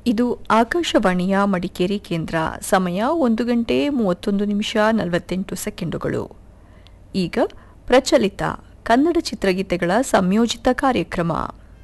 ಇದು ಆಕಾಶವಾಣಿಯ ಮಡಿಕೇರಿ ಕೇಂದ್ರ ಸಮಯ ಒಂದು ಗಂಟೆ ಮೂವತ್ತೊಂದು ನಿಮಿಷ ನಲವತ್ತೆಂಟು ಸೆಕೆಂಡುಗಳು ಈಗ ಪ್ರಚಲಿತ ಕನ್ನಡ ಚಿತ್ರಗೀತೆಗಳ ಸಂಯೋಜಿತ ಕಾರ್ಯಕ್ರಮ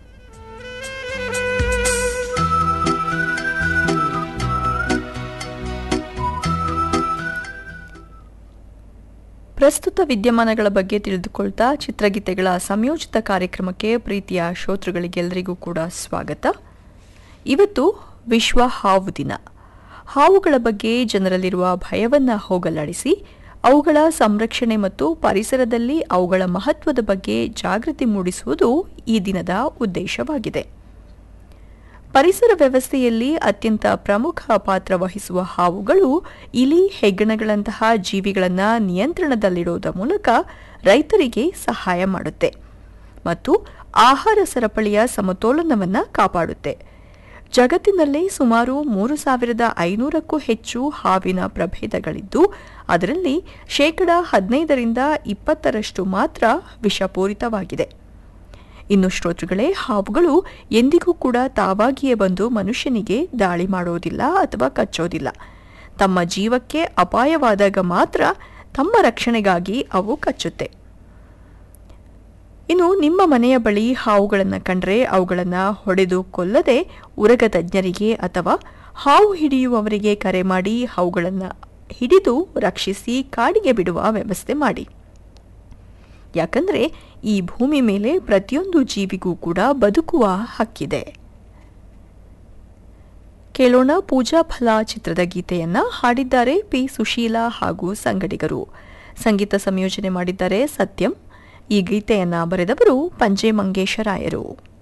ಪ್ರಸ್ತುತ ವಿದ್ಯಮಾನಗಳ ಬಗ್ಗೆ ತಿಳಿದುಕೊಳ್ತಾ ಚಿತ್ರಗೀತೆಗಳ ಸಂಯೋಜಿತ ಕಾರ್ಯಕ್ರಮಕ್ಕೆ ಪ್ರೀತಿಯ ಶ್ರೋತೃಗಳಿಗೆಲ್ಲರಿಗೂ ಕೂಡ ಸ್ವಾಗತ ಇವತ್ತು ವಿಶ್ವ ಹಾವು ದಿನ ಹಾವುಗಳ ಬಗ್ಗೆ ಜನರಲ್ಲಿರುವ ಭಯವನ್ನ ಹೋಗಲಾಡಿಸಿ ಅವುಗಳ ಸಂರಕ್ಷಣೆ ಮತ್ತು ಪರಿಸರದಲ್ಲಿ ಅವುಗಳ ಮಹತ್ವದ ಬಗ್ಗೆ ಜಾಗೃತಿ ಮೂಡಿಸುವುದು ಈ ದಿನದ ಉದ್ದೇಶವಾಗಿದೆ ಪರಿಸರ ವ್ಯವಸ್ಥೆಯಲ್ಲಿ ಅತ್ಯಂತ ಪ್ರಮುಖ ಪಾತ್ರ ವಹಿಸುವ ಹಾವುಗಳು ಇಲಿ ಹೆಗ್ಗಣಗಳಂತಹ ಜೀವಿಗಳನ್ನು ನಿಯಂತ್ರಣದಲ್ಲಿಡುವುದರ ಮೂಲಕ ರೈತರಿಗೆ ಸಹಾಯ ಮಾಡುತ್ತೆ ಮತ್ತು ಆಹಾರ ಸರಪಳಿಯ ಸಮತೋಲನವನ್ನು ಕಾಪಾಡುತ್ತೆ ಜಗತ್ತಿನಲ್ಲಿ ಸುಮಾರು ಮೂರು ಸಾವಿರದ ಐನೂರಕ್ಕೂ ಹೆಚ್ಚು ಹಾವಿನ ಪ್ರಭೇದಗಳಿದ್ದು ಅದರಲ್ಲಿ ಶೇಕಡ ಹದಿನೈದರಿಂದ ಇಪ್ಪತ್ತರಷ್ಟು ಮಾತ್ರ ವಿಷಪೂರಿತವಾಗಿದೆ ಇನ್ನು ಶ್ರೋತೃಗಳೇ ಹಾವುಗಳು ಎಂದಿಗೂ ಕೂಡ ತಾವಾಗಿಯೇ ಬಂದು ಮನುಷ್ಯನಿಗೆ ದಾಳಿ ಮಾಡೋದಿಲ್ಲ ಅಥವಾ ಕಚ್ಚೋದಿಲ್ಲ ತಮ್ಮ ಜೀವಕ್ಕೆ ಅಪಾಯವಾದಾಗ ಮಾತ್ರ ತಮ್ಮ ರಕ್ಷಣೆಗಾಗಿ ಅವು ಕಚ್ಚುತ್ತೆ ಇನ್ನು ನಿಮ್ಮ ಮನೆಯ ಬಳಿ ಹಾವುಗಳನ್ನು ಕಂಡರೆ ಅವುಗಳನ್ನು ಹೊಡೆದು ಕೊಲ್ಲದೆ ಉರಗ ತಜ್ಞರಿಗೆ ಅಥವಾ ಹಾವು ಹಿಡಿಯುವವರಿಗೆ ಕರೆ ಮಾಡಿ ಹಾವುಗಳನ್ನು ಹಿಡಿದು ರಕ್ಷಿಸಿ ಕಾಡಿಗೆ ಬಿಡುವ ವ್ಯವಸ್ಥೆ ಮಾಡಿ ಯಾಕಂದ್ರೆ ಈ ಭೂಮಿ ಮೇಲೆ ಪ್ರತಿಯೊಂದು ಜೀವಿಗೂ ಕೂಡ ಬದುಕುವ ಹಕ್ಕಿದೆ ಕೇಳೋಣ ಪೂಜಾ ಫಲ ಚಿತ್ರದ ಗೀತೆಯನ್ನ ಹಾಡಿದ್ದಾರೆ ಪಿ ಸುಶೀಲಾ ಹಾಗೂ ಸಂಗಡಿಗರು ಸಂಗೀತ ಸಂಯೋಜನೆ ಮಾಡಿದ್ದಾರೆ ಸತ್ಯಂ ಈ ಗೀತೆಯನ್ನ ಬರೆದವರು ಪಂಜೆ ಮಂಗೇಶರಾಯರು